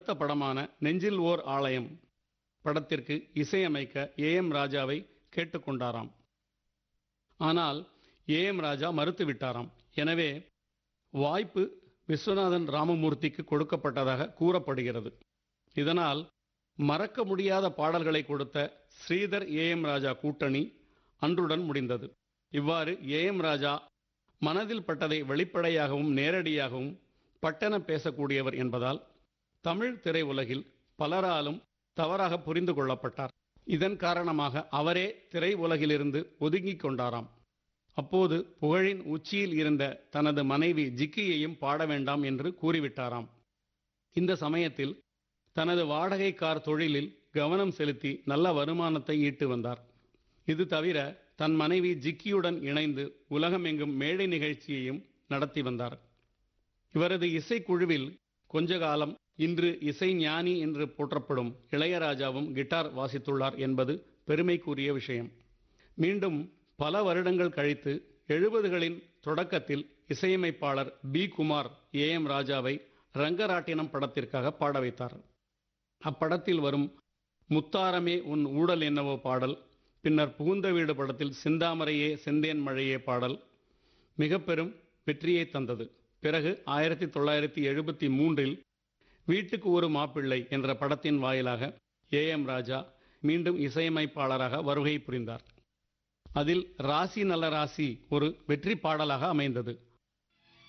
அடுத்த படமான நெஞ்சில் ஓர் ஆலயம் படத்திற்கு இசையமைக்க ஏ எம் ராஜாவை கேட்டுக்கொண்டாராம் ஆனால் ஏ எம் ராஜா மறுத்துவிட்டாராம் எனவே வாய்ப்பு விஸ்வநாதன் ராமமூர்த்திக்கு கொடுக்கப்பட்டதாக கூறப்படுகிறது இதனால் மறக்க முடியாத பாடல்களை கொடுத்த ஸ்ரீதர் ஏ எம் ராஜா கூட்டணி அன்றுடன் முடிந்தது இவ்வாறு ஏ எம் ராஜா மனதில் பட்டதை வெளிப்படையாகவும் நேரடியாகவும் பட்டென பேசக்கூடியவர் என்பதால் தமிழ் திரையுலகில் பலராலும் தவறாக புரிந்து கொள்ளப்பட்டார் இதன் காரணமாக அவரே திரை உலகிலிருந்து ஒதுங்கிக் கொண்டாராம் அப்போது புகழின் உச்சியில் இருந்த தனது மனைவி ஜிக்கியையும் பாட வேண்டாம் என்று கூறிவிட்டாராம் இந்த சமயத்தில் தனது வாடகை கார் தொழிலில் கவனம் செலுத்தி நல்ல வருமானத்தை ஈட்டு வந்தார் இது தவிர தன் மனைவி ஜிக்கியுடன் இணைந்து உலகமெங்கும் மேடை நிகழ்ச்சியையும் நடத்தி வந்தார் இவரது இசைக்குழுவில் கொஞ்ச காலம் இன்று இசை ஞானி என்று போற்றப்படும் இளையராஜாவும் கிட்டார் வாசித்துள்ளார் என்பது பெருமைக்குரிய விஷயம் மீண்டும் பல வருடங்கள் கழித்து எழுபதுகளின் தொடக்கத்தில் இசையமைப்பாளர் பி குமார் ஏ எம் ராஜாவை ரங்கராட்டினம் படத்திற்காக பாட வைத்தார் அப்படத்தில் வரும் முத்தாரமே உன் ஊடல் என்னவோ பாடல் பின்னர் புகுந்த வீடு படத்தில் சிந்தாமரையே செந்தேன் மழையே பாடல் மிக பெரும் வெற்றியை தந்தது பிறகு ஆயிரத்தி தொள்ளாயிரத்தி எழுபத்தி மூன்றில் வீட்டுக்கு ஒரு மாப்பிள்ளை என்ற படத்தின் வாயிலாக ஏ எம் ராஜா மீண்டும் இசையமைப்பாளராக வருகை புரிந்தார் அதில் ராசி நல்ல ராசி ஒரு வெற்றி பாடலாக அமைந்தது